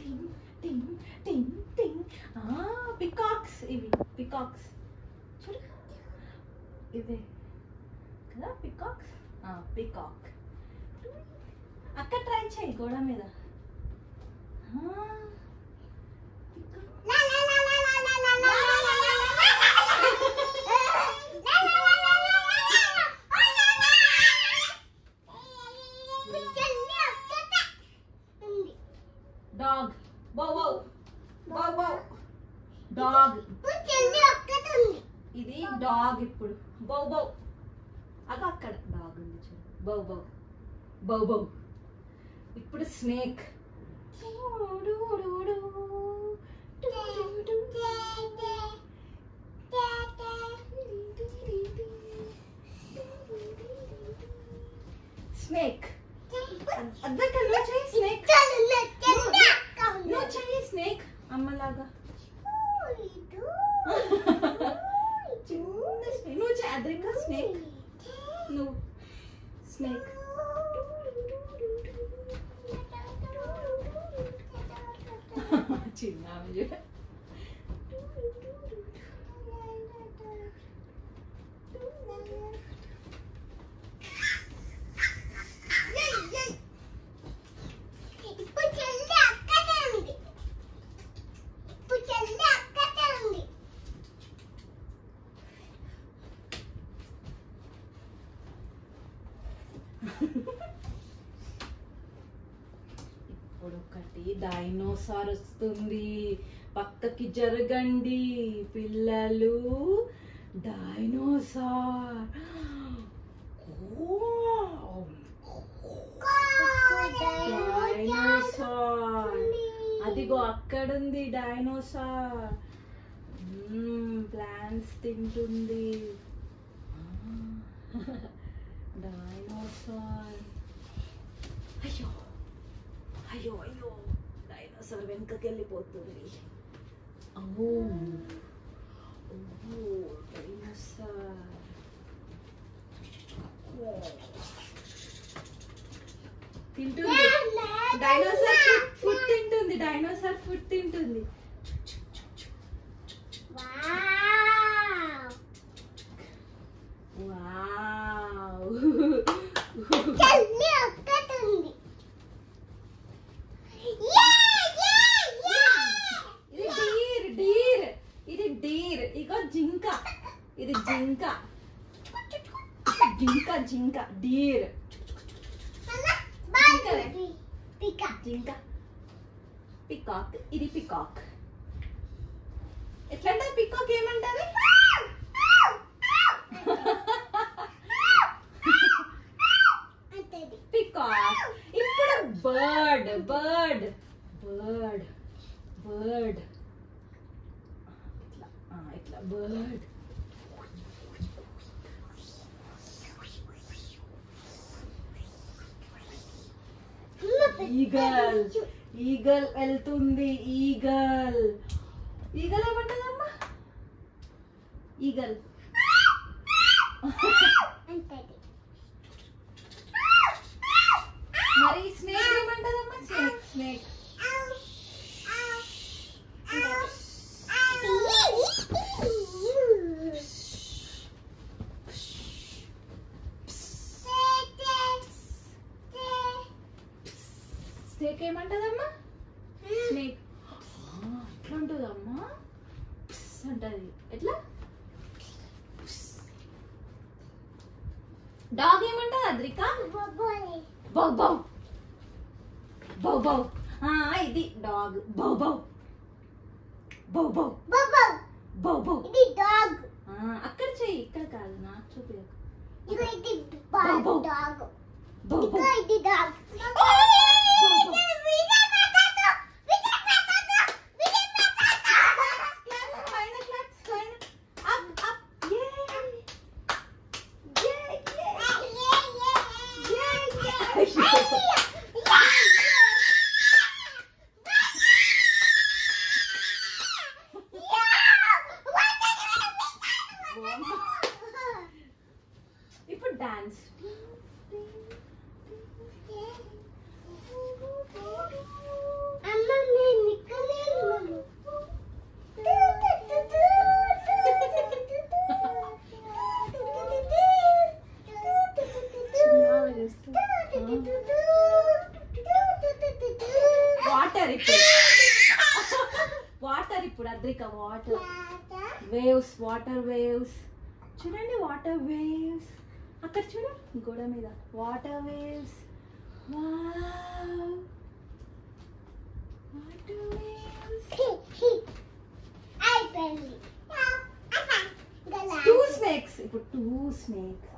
టింగ్ టింగ్ టింగ్ టింగ్ ఆ పికాక్స్ ఇవి పికాక్స్ చూడు ఇవే కదా పికాక్స్ పికాక్ అక్కడ ట్రై చేయి గోడ మీద ఆ, peacock. Dog bow bow bow bow dog ఇది డాగ్ ఇప్పుడు బౌ బౌ అగ అక్కడ డాగ్ ఉంది చూడు బౌ బౌ బౌ బౌ ఇప్పుడు స్నేక్ స్నేక్ అద్దక నువ్వు చెయ్యి స్నేక్ నువ్వు చెయ్యి స్నేక్ అమ్మలాగా చిన్న స్నేక్ నువ్వు చెయ్యి అద్రిక స్నేక్ నువ్వు స్నేక్ చిన్న ఆమె చూడు. ఇప్పుడు చెల్లి అక్కడే ఉంది ఇప్పుడు చెల్లి అక్కడే ఉంది ఇప్పుడు ఒకటి డైనోసార్ వస్తుంది పక్కకి జరగండి పిల్లలు డైనోసార్ డైనోసార్ అదిగో అక్కడుంది డైనోసార్ ప్లాంట్స్ తింటుంది డైనోసార్ అయ్యో అయ్యో అయ్యో డైనోసార్ వెనుకకి వెళ్ళిపోతుంది అమ్మో ఓహో డైనోసార్ తింటుంది డైనోసార్ ఫుడ్ తింటుంది డైనోసార్ ఫుడ్ తింటుంది వావ్ వావ్ చెల్లి అక్కడే ఉంది యే యే యే ఇది డీర్ డీర్ ఇది డీర్ ఇగో జింక ఇది జింక జింక జింక డీర్ బాగుంది పికా జింక పికాక్ ఇది పికాక్ ఎట్లంటే పికాక్ ఏమంటది అంతది పికాక్ ఇప్పుడు బర్డ్ బర్డ్ బర్డ్ బర్డ్ ఇట్లా ఆ, ఇట్లా బర్డ్ ఈగల్ ఈగల్ వెళ్తుంది ఈగల్ ఈగల్ ఏమంటదమ్మా ఈగల్ అంతది మరి స్నేక్ ఏమంటదమ్మా స్నేక్ స్నేక్ స్నేక్ ఏమంటదమ్మా స్నేక్ ఎట్లా ఉంటుందమ్మా అంటది ఎట్లా డాగ్ ఏమంటది అద్రిక బౌ బౌ బౌ బౌ ఆ, ఇది dog bow bow bow bow bow బౌ ఇది డాగ్ ఆ, అక్కడ చెయ్యి ఇక్కడ కాదు నాకు చూపించకు ఇగో ఇది Bobo. డాగ్ బౌ బౌ ఇగో ఇది డాగ్ పైన క్లాప్స్ పైన అప్ అప్ యే యే యే ఇప్పుడు డాన్స్ వాటర్ ఇప్పుడు వాటర్ ఇప్పుడు Adrika water waves water waves చూడండి వాటర్ వేవ్స్ అక్కడ చూడు గోడ మీద వాటర్ వేవ్స్ వాటర్ వేవ్స్ అయిపోయింది టూ స్నేక్స్ ఇప్పుడు టూ స్నేక్